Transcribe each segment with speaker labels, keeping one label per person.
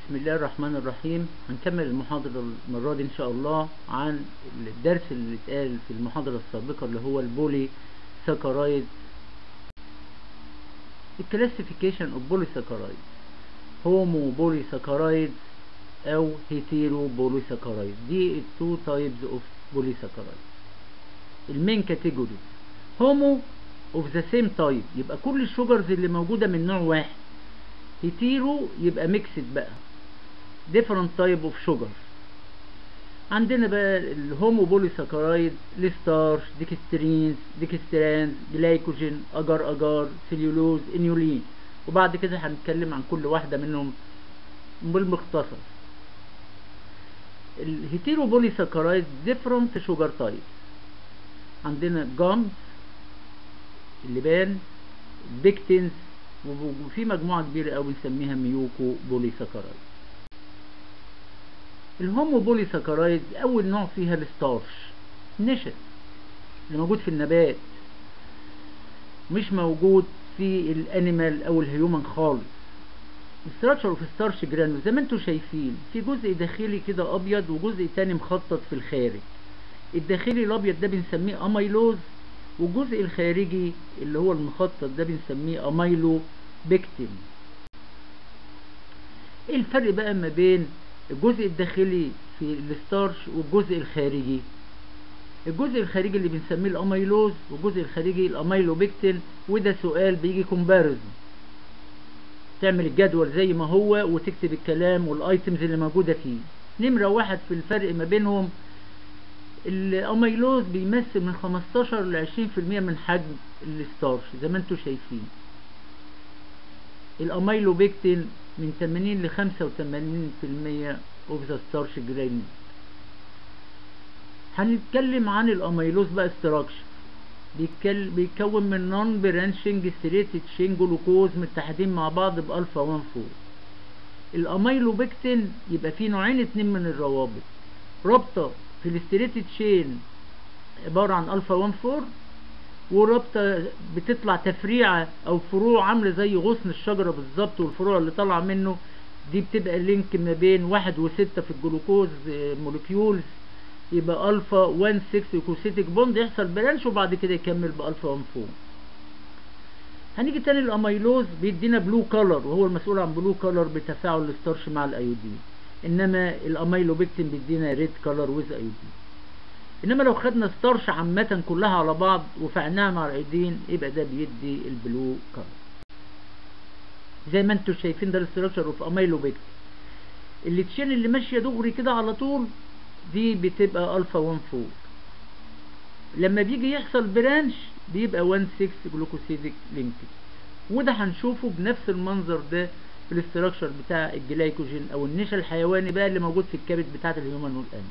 Speaker 1: بسم الله الرحمن الرحيم هنكمل المحاضرة المرة دي إن شاء الله عن الدرس اللي اتقال في المحاضرة السابقة اللي هو البولي ساكرايد الكلاسيفيكيشن اوف بولي ساكرايد هومو بولي ساكرايد أو هيتيرو بولي ساكرايد دي التو تايبز اوف بولي ساكرايد المين كاتيجوري هومو اوف ذا سيم تايب يبقى كل الشجرز اللي موجودة من نوع واحد هيتيرو يبقى ميكسد بقى different type of sugar عندنا بقى الهومو بوليساكرايد الستارش ديكسترينز ديكسترانز جلايكوجين اجار اجار سليولوز انيولين وبعد كده هنتكلم عن كل واحدة منهم بالمختصر الهيتيرو بوليساكرايد different sugar types عندنا جامز اللبان بيكتينز وفي مجموعة كبيرة قوي نسميها ميوكو بوليساكرايد الهومو بوليساكرايد أول نوع فيها الستارش نشا اللي موجود في النبات مش موجود في الانيمال او الهيومن خالص الستراكشر اوف ستارش جرانول زي ما انتم شايفين في جزء داخلي كده ابيض وجزء تاني مخطط في الخارج الداخلي الابيض ده بنسميه اميلوز والجزء الخارجي اللي هو المخطط ده بنسميه اميلو بيكتين ايه الفرق بقى ما بين الجزء الداخلي في الستارش والجزء الخارجي الجزء الخارجي اللي بنسميه الاميلوز والجزء الخارجي الاميلو بيكتين وده سؤال بيجي كومباريزون تعمل الجدول زي ما هو وتكتب الكلام والايتمز اللي موجوده فيه نمره واحد في الفرق ما بينهم الاميلوز بيمثل من 15 ل 20% من حجم الستارش زي ما انتم شايفين الاميلو بيكتين من 80 ل 85% اوف ذا ستارش جرين هنتكلم عن الاميلوز بقى استراكشر بيتكون من نون برانشنج ستريتد تشين جلوكوز متحدين مع بعض بالفا 1 4 الاميلو بيكتين يبقى فيه نوعين اتنين من الروابط رابطه في الاستريتد تشين عبارة عن الفا 1 4 ورابطة بتطلع تفريعة او فروع عاملة زي غصن الشجرة بالظبط والفروع اللي طالعة منه دي بتبقى لينك ما بين واحد وستة في الجلوكوز موليكيولز يبقى الفا 1 6 يكوسيتيك بوند يحصل برانش وبعد كده يكمل بالفا 1 4 هنيجي تاني الاميلوز بيدينا بلو كولر وهو المسؤول عن بلو كولر بتفاعل الستارش مع الايودين انما الاميلو بيكتين بيدينا ريد كولر ويز ايودين انما لو خدنا ستارش عامه كلها على بعض وفعناها مع الايودين يبقى ده بيدي البلو كولر زي ما انتم شايفين ده الاستراكشر اوف اميلو بيكتين اللي تشين اللي ماشيه دغري كده على طول دي بتبقى الفا 1 4 لما بيجي يحصل برانش بيبقى 1 6 جلوكوسيديك لينكج وده هنشوفه بنفس المنظر ده في الاستراكشر بتاع الجلايكوجين او النشا الحيواني بقى اللي موجود في الكبد بتاعه الهيومن والانيمال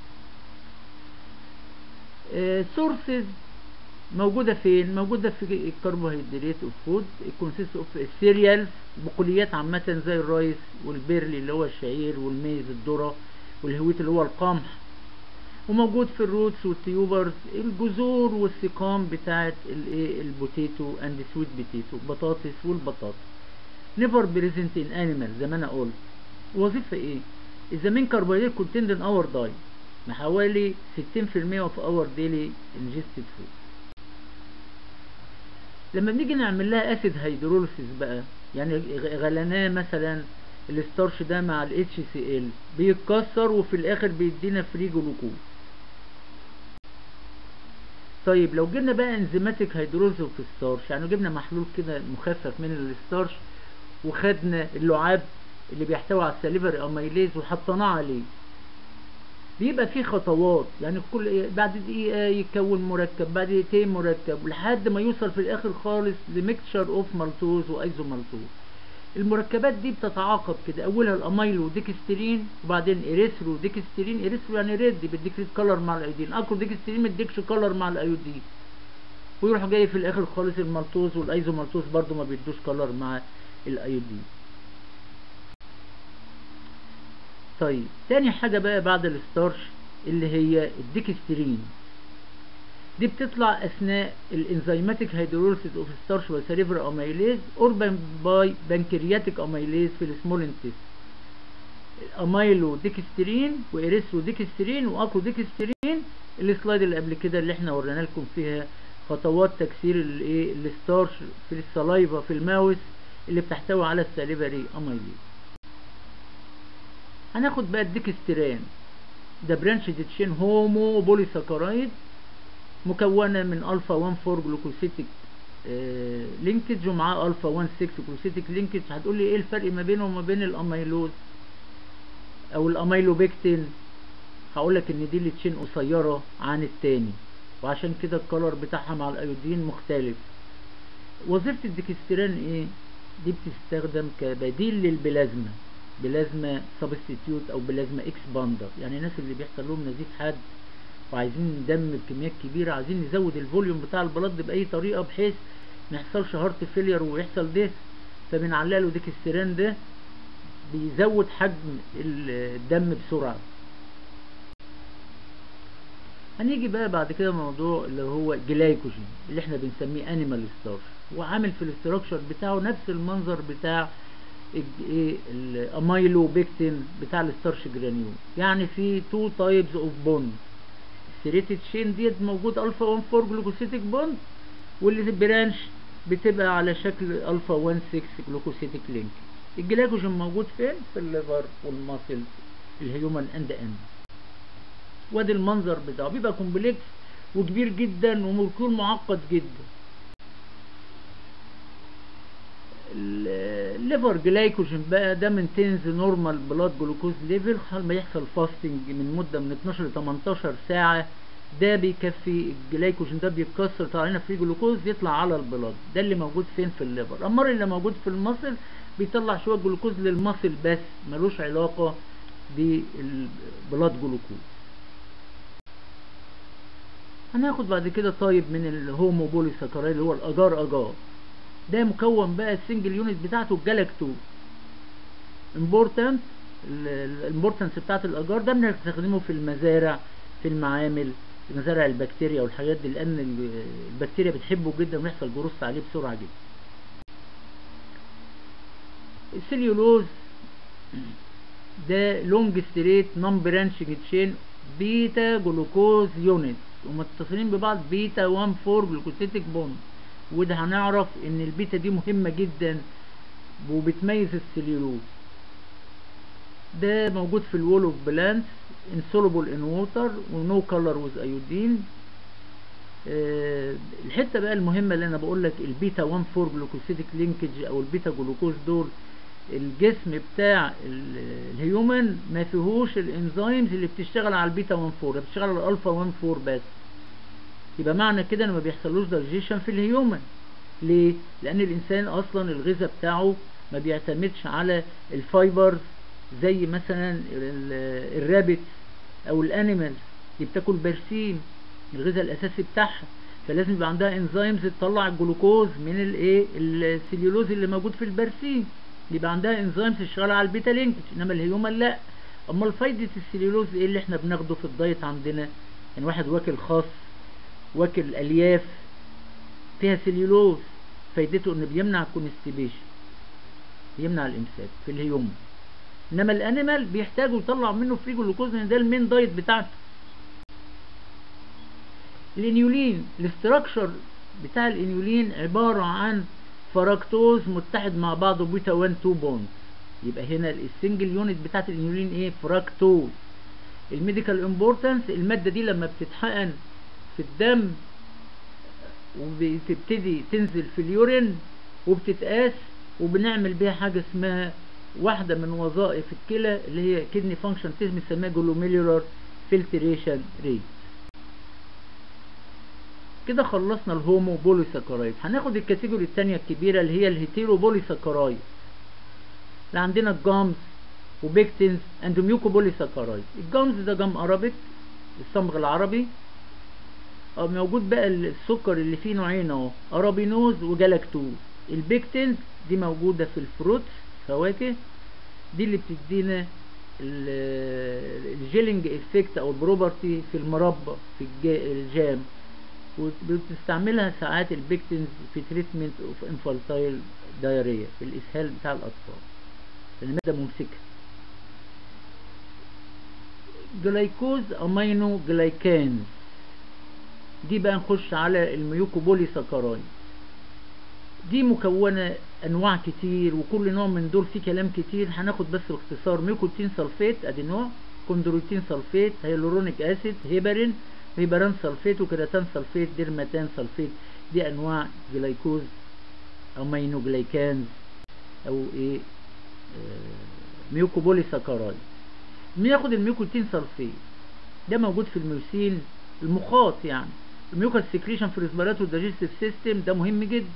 Speaker 1: سورسز موجوده فين موجوده في الكربوهيدرات اوف فود الكونسيست اوف السيريالز بقوليات عامه زي الرايس والبيرلي اللي هو الشعير والميز الذره والهويت اللي هو القمح وموجود في الروتس والتيوبرز الجذور والسقام بتاعه الايه البوتيتو اند سويت بوتيتو بطاطس والبطاطس never present in animal زي ما انا قلت وظيفة ايه اذا من carbohydrate contained in our diet حوالي 60% of our daily ingested food لما بنيجي نعمل لها اسيد هيدروليسيس بقى يعني غليناه مثلا الستارش ده مع ال HCl بيتكسر وفي الاخر بيدينا فري جلوكوز طيب لو جبنا بقى انزيماتيك هيدروليسيس في الستارش يعني جبنا محلول كده مخفف من الستارش وخدنا اللعاب اللي بيحتوي على السليفري اميليز وحطيناه عليه بيبقى فيه خطوات يعني كل بعد دقيقة يتكون مركب بعد دقيقتين مركب لحد ما يوصل في الاخر خالص لميكتشر اوف مالتوز وايزو مالتوز المركبات دي بتتعاقب كده اولها الاميلو ديكسترين وبعدين اريثرو ديكسترين اريثرو يعني ريد بيديك ريد كلر مع الايودين اكرو ديكسترين ما يديكش كلر مع الايودين ويروح جاي في الاخر خالص المالتوز والايزو مالتوز برضو ما بيدوش كلر مع الايودين طيب تاني حاجة بقى بعد الستارش اللي هي الديكسترين دي بتطلع اثناء الانزيماتيك هيدروليسيس اوف ستارش وسيريفر اميليز اور باي بنكرياتيك اميليز في السمول انتست امايلو ديكسترين واريثرو ديكسترين واكرو ديكسترين السلايد اللي قبل كده اللي احنا ورينا لكم فيها خطوات تكسير الايه الستارش في السلايفا في الماوس اللي بتحتوي على الساليفري امايليز هناخد بقى الديكستران ده برانش تشين هومو بوليساكرايد مكونه من الفا 1 4 جلوكوسيتيك آه لينكج ومعاه الفا 1 6 جلوكوسيتيك لينكج هتقول لي ايه الفرق ما بينه وما بين الاميلوز او الاميلوبيكتين هقول لك ان دي التشين قصيره عن التاني وعشان كده الكلر بتاعها مع الايودين مختلف وظيفه الديكستران ايه دي بتستخدم كبديل للبلازما بلازما سبستيتيوت او بلازما اكسباندر يعني الناس اللي بيحصل لهم نزيف حاد وعايزين دم بكميات كبيره عايزين نزود الفوليوم بتاع البلد باي طريقه بحيث ما يحصلش هارت فيلير ويحصل ده فبنعلق له ديكستران ده بيزود حجم الدم بسرعه هنيجي بقى بعد كده موضوع اللي هو جلايكوجين اللي احنا بنسميه انيمال ستارش وعامل في الاستراكشر بتاعه نفس المنظر بتاع ايه الاميلو بيكتين بتاع الستارش جرانيول يعني في تو تايبز اوف بوند السيريتد شين ديت موجود الفا 1 4 جلوكوسيتيك بوند واللي برانش بتبقى على شكل الفا 1 6 جلوكوسيتيك لينك الجلايكوجين موجود فين في الليفر والماسل الهيومن اند اند وادي المنظر بتاعه بيبقى كومبلكس وكبير جدا ومولكيول معقد جدا الليفر جلايكوجين بقى ده منتينز نورمال بلاد جلوكوز ليفل لما يحصل فاستنج من مده من 12 ل 18 ساعه ده بيكفي الجلايكوجين ده بيتكسر طالع لنا فري جلوكوز يطلع على البلاد ده اللي موجود فين في الليفر اما اللي موجود في المصل بيطلع شويه جلوكوز للمصل بس ملوش علاقه بالبلاد جلوكوز هناخد بعد كده طيب من الهومو بوليساكرايد اللي هو الاجار اجار ده مكون بقى السنجل يونت بتاعته الجلاكتو امبورتنت الامبورتنس بتاعت الاجار ده بنستخدمه في المزارع في المعامل في مزارع البكتيريا والحاجات دي لان البكتيريا بتحبه جدا ويحصل جروث عليه بسرعه جدا السليولوز ده لونج ستريت نون برانشنج تشين بيتا جلوكوز يونت ومتصلين ببعض بيتا 1 4 جلوكوسيتيك بوند وده هنعرف ان البيتا دي مهمة جدا وبتميز السليولوز ده موجود في الوول اوف بلانتس insoluble in water ونو كولر ويز ايودين الحته بقى المهمه اللي انا بقول لك البيتا 1 4 جلوكوسيتيك لينكج او البيتا جلوكوز دول الجسم بتاع الهيومن ما فيهوش الانزيمز اللي بتشتغل على البيتا 1 4 بتشتغل على الالفا 1 4 بس يبقى معنى كده ان ما بيحصلوش دايجيشن في الهيومن ليه لان الانسان اصلا الغذاء بتاعه ما بيعتمدش على الفايبرز زي مثلا الرابت او الانيمال دي بتاكل برسيم الغذاء الاساسي بتاعها فلازم يبقى عندها انزيمز تطلع الجلوكوز من الايه السليولوز اللي موجود في البرسيم يبقى عندها انزيمز شغاله على البيتا لينكج انما الهيومن لا امال فايده السليولوز ايه اللي احنا بناخده في الدايت عندنا يعني واحد واكل خاص واكل الياف فيها سليولوز فايدته انه بيمنع الكونستيبيشن بيمنع الامساك في الهيومن انما الانيمال بيحتاجوا يطلع منه فري جلوكوز لان ده المين دايت بتاعته الانيولين الاستراكشر بتاع الانيولين عبارة عن فراكتوز متحد مع بعضه بيتا 1 2 بوند يبقى هنا السنجل يونت بتاعت الانيولين ايه فراكتوز الميديكال امبورتنس المادة دي لما بتتحقن في الدم وبتبتدي تنزل في اليورين وبتتقاس وبنعمل بيها حاجة اسمها واحدة من وظائف الكلى اللي هي كدني فانكشن تيست بنسميها جلوميرولار فلتريشن ريت كده خلصنا الهومو بوليساكرايد هناخد الكاتيجوري التانية الكبيرة اللي هي الهيتيرو بوليساكرايد اللي عندنا الجامز وبيكتينز اند ميوكو بوليساكرايد الجامز ده جام ارابيك الصمغ العربي اه موجود بقى السكر اللي فيه نوعين اهو ارابينوز وجلاكتوز البيكتينز دي موجودة في الفروتس فواكه دي اللي بتدينا الجيلنج افكت او البروبرتي في المربى في الجام وبتستعملها ساعات البيكتنز في تريتمنت اوف انفالتايل دايريا في الاسهال بتاع الاطفال لان الماده ممسكه جلايكوز امينو جلايكانز دي بقى نخش على الميوكوبولي سكرايد دي مكونة انواع كتير وكل نوع من دول فيه كلام كتير هناخد بس باختصار ميوكوتين سلفيت ادي نوع كوندروتين سلفيت هيلورونيك اسيد هيبرين هيبران سلفيت وكرياتان سلفيت ديرماتان سلفيت دي انواع جلايكوز امينو جلايكانز او ايه آه ميوكوبولي سكرايد بناخد الميوكوتين سلفيت ده موجود في الميوسين المخاط يعني الميوكال سكريشن في الريسبيراتوري دايجستيف سيستم ده مهم جدا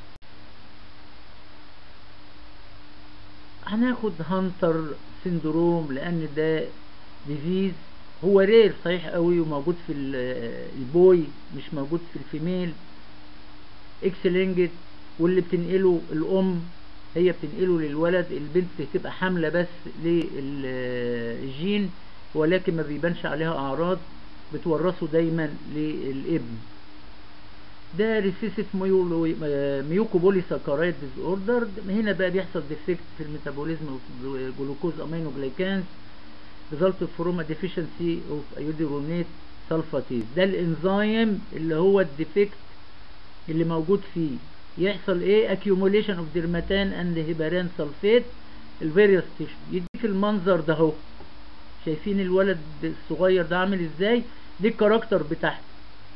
Speaker 1: هناخد هانتر سيندروم لان ده ديزيز هو رير صحيح قوي وموجود في البوي مش موجود في الفيميل اكس لينجد واللي بتنقله الام هي بتنقله للولد البنت بتبقى حامله بس للجين ولكن ما بيبانش عليها اعراض بتورثه دايما للابن ده ريسيسيف ميوكوبولي ساكرايد ديز اوردر هنا بقى بيحصل ديفكت في الميتابوليزم اوف جلوكوز امينو جلايكانز result from a deficiency of iodinate sulfatase ده الانزيم اللي هو الديفكت اللي موجود فيه يحصل ايه accumulation of dermatan and heparan sulfate الفيريوس تيشو يديك المنظر ده اهو شايفين الولد الصغير ده عامل ازاي دي الكاركتر بتاعته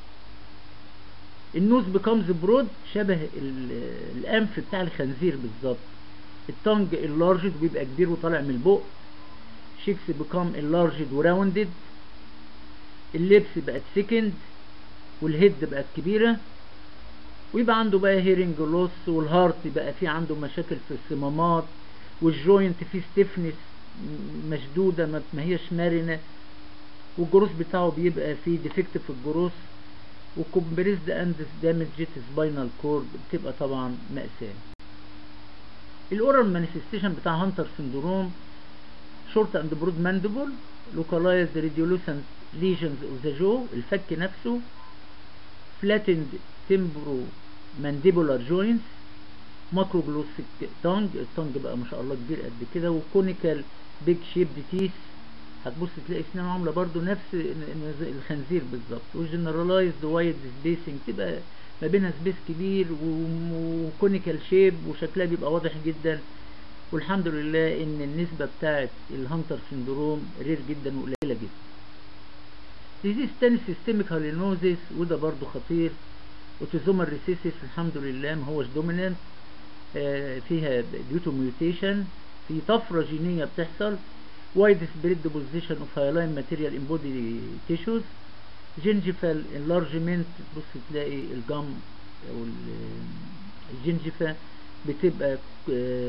Speaker 1: النوز becomes برود شبه الانف بتاع الخنزير بالظبط التنج اللارجد بيبقى كبير وطالع من البق شيكس become enlarged وراوندد اللبس بقت سكند والهيد بقت كبيرة ويبقى عنده بقى هيرنج لوس والهارت بقى فيه عنده مشاكل في الصمامات والجوينت فيه ستيفنس مشدودة ما هيش مرنة والجروس بتاعه بيبقى فيه ديفكت في الجروس وكومبريزد اند دامجت سباينال كورد بتبقى طبعا مأساة الاورال مانيفستيشن بتاع هانتر سندروم شورت اند برود ماندبل لوكالايزد ريديولوسنت ليجنز اوف ذا جو الفك نفسه فلاتند تمبرو مانديبولار جوينتس ماكرو جلوسيك تانج التانج بقى ما شاء الله كبير قد كده وكونيكال بيج شيب تيس هتبص تلاقي اسنانه عامله برضو نفس الخنزير بالظبط وجنرالايزد وايد سبيسنج تبقى ما بينها سبيس كبير وكونيكال شيب وشكلها بيبقى واضح جدا والحمد لله ان النسبة بتاعت الهانتر سندروم رير جدا وقليلة جدا ديزيز تاني سيستميك هالينوزيس وده برضو خطير اوتيزومال ريسيسيس الحمد لله ما هوش دومينانت آه فيها ديوتو ميوتيشن في طفرة جينية بتحصل وايد سبريد ديبوزيشن اوف هايلاين ماتيريال ان بودي تيشوز جينجيفال انلارجمنت بص تلاقي الجم او الجنجفة بتبقى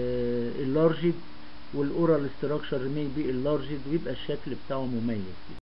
Speaker 1: اللارجد والاورال ستراكشر مي بي اللارجد ويبقى الشكل بتاعه مميز